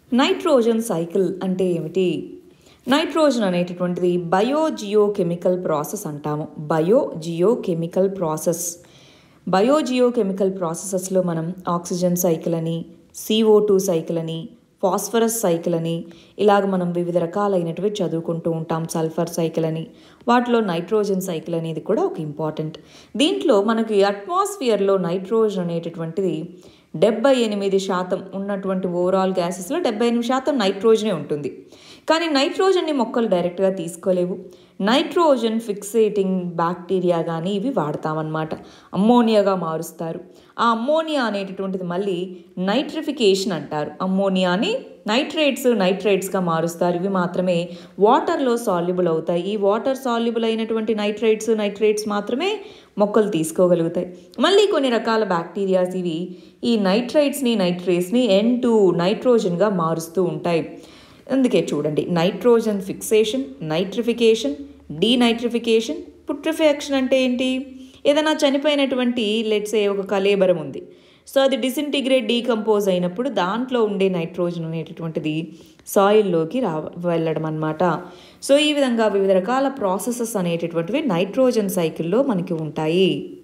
nitrogen cycle అంటే ఏమిటి nitrogen అనేటటువంటిది బయో జియో కెమికల్ ప్రాసెస్ అంటాము bio geo chemical process bio geo chemical ప్రాసెసెస్లో మనం ఆక్సిజన్ సైకిల్ అని సిఓ టూ సైకిల్ అని ఫాస్ఫరస్ సైకిల్ అని ఇలాగ మనం వివిధ రకాలైనటివి చదువుకుంటూ ఉంటాం సల్ఫర్ సైకిల్ అని వాటిలో నైట్రోజన్ సైకిల్ అనేది కూడా ఒక ఇంపార్టెంట్ దీంట్లో మనకి అట్మాస్ఫియర్లో నైట్రోజన్ అనేటటువంటిది డెబ్బై ఎనిమిది శాతం ఉన్నటువంటి ఓవరాల్ గ్యాసెస్లో డెబ్బై ఎనిమిది శాతం నైట్రోజనే ఉంటుంది కానీ నైట్రోజన్ని మొక్కలు డైరెక్ట్గా తీసుకోలేవు నైట్రోజన్ ఫిక్సేటింగ్ బ్యాక్టీరియా కానీ ఇవి వాడతామన్నమాట అమ్మోనియాగా మారుస్తారు ఆ అమ్మోనియా అనేటటువంటిది మళ్ళీ నైట్రిఫికేషన్ అంటారు అమ్మోనియాని నైట్రేట్స్ నైట్రేట్స్గా మారుస్తారు ఇవి మాత్రమే వాటర్లో సాల్యుబుల్ అవుతాయి ఈ వాటర్ సాల్యుబుల్ అయినటువంటి నైట్రేట్స్ నైట్రేట్స్ మాత్రమే మొక్కలు తీసుకోగలుగుతాయి మళ్ళీ కొన్ని రకాల బ్యాక్టీరియాస్ ఇవి ఈ నైట్రైట్స్ని నైట్రేట్స్ని ఎన్ టూ నైట్రోజన్గా మారుస్తూ ఉంటాయి అందుకే చూడండి nitrogen fixation nitrification denitrification putrefaction అంటే ఏంటి ఏదైనా చనిపోయినటువంటి లెట్సే ఒక కలేబరం ఉంది సో అది డిసింటిగ్రేట్ డీకంపోజ్ అయినప్పుడు దాంట్లో ఉండే నైట్రోజన్ అనేటటువంటిది సాయిల్లోకి రా వెళ్ళడం అనమాట సో ఈ విధంగా వివిధ రకాల ప్రాసెసెస్ అనేటటువంటివి నైట్రోజన్ సైకిల్లో మనకి ఉంటాయి